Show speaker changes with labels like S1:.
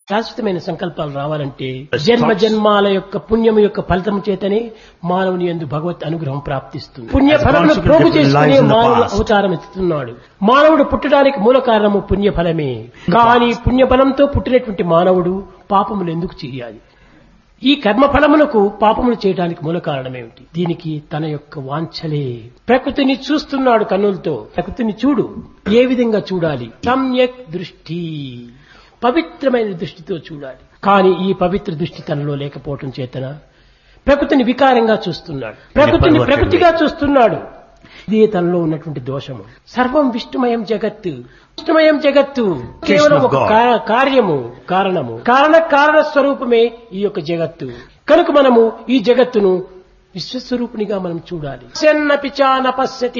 S1: శాశ్వతమైన సంకల్పాలు రావాలంటే జన్మ జన్మాల యొక్క పుణ్యము యొక్క ఫలితం చేతనే మానవుని ఎందు భగవత్ అనుగ్రహం ప్రాప్తిస్తుంది పుణ్య ఫలమును
S2: consequence,
S1: ప్రోగు
S2: it
S1: చేసుకునే
S2: lies in the
S1: మానవుడు
S2: past.
S1: అవతారం ఎత్తుతున్నాడు మానవుడు పుట్టడానికి మూల కారణము పుణ్యఫలమే కానీ పుణ్యఫలంతో పుట్టినటువంటి మానవుడు పాపములు ఎందుకు చేయాలి ఈ కర్మ ఫలములకు పాపములు చేయడానికి మూల కారణమేమిటి దీనికి తన యొక్క వాంఛలే ప్రకృతిని చూస్తున్నాడు కన్నులతో ప్రకృతిని చూడు ఏ విధంగా చూడాలి సమ్యక్ దృష్టి పవిత్రమైన దృష్టితో చూడాలి కానీ ఈ పవిత్ర దృష్టి తనలో లేకపోవటం చేతన ప్రకృతిని వికారంగా చూస్తున్నాడు ప్రకృతిని
S2: పరివర్తన
S1: ప్రకృతిగా చూస్తున్నాడు ఇదే తనలో ఉన్నటువంటి దోషము సర్వం విష్ణుమయం జగత్తు విష్ణుమయం జగత్తు కేవలం ఒక
S2: God.
S1: కా- కార్యము కారణము కారణ కారణ స్వరూపమే ఈ యొక్క జగత్తు కనుక మనము ఈ జగత్తును విశ్వస్వరూపునిగా మనం చూడాలి సెన్నపిచాన పశ్యతి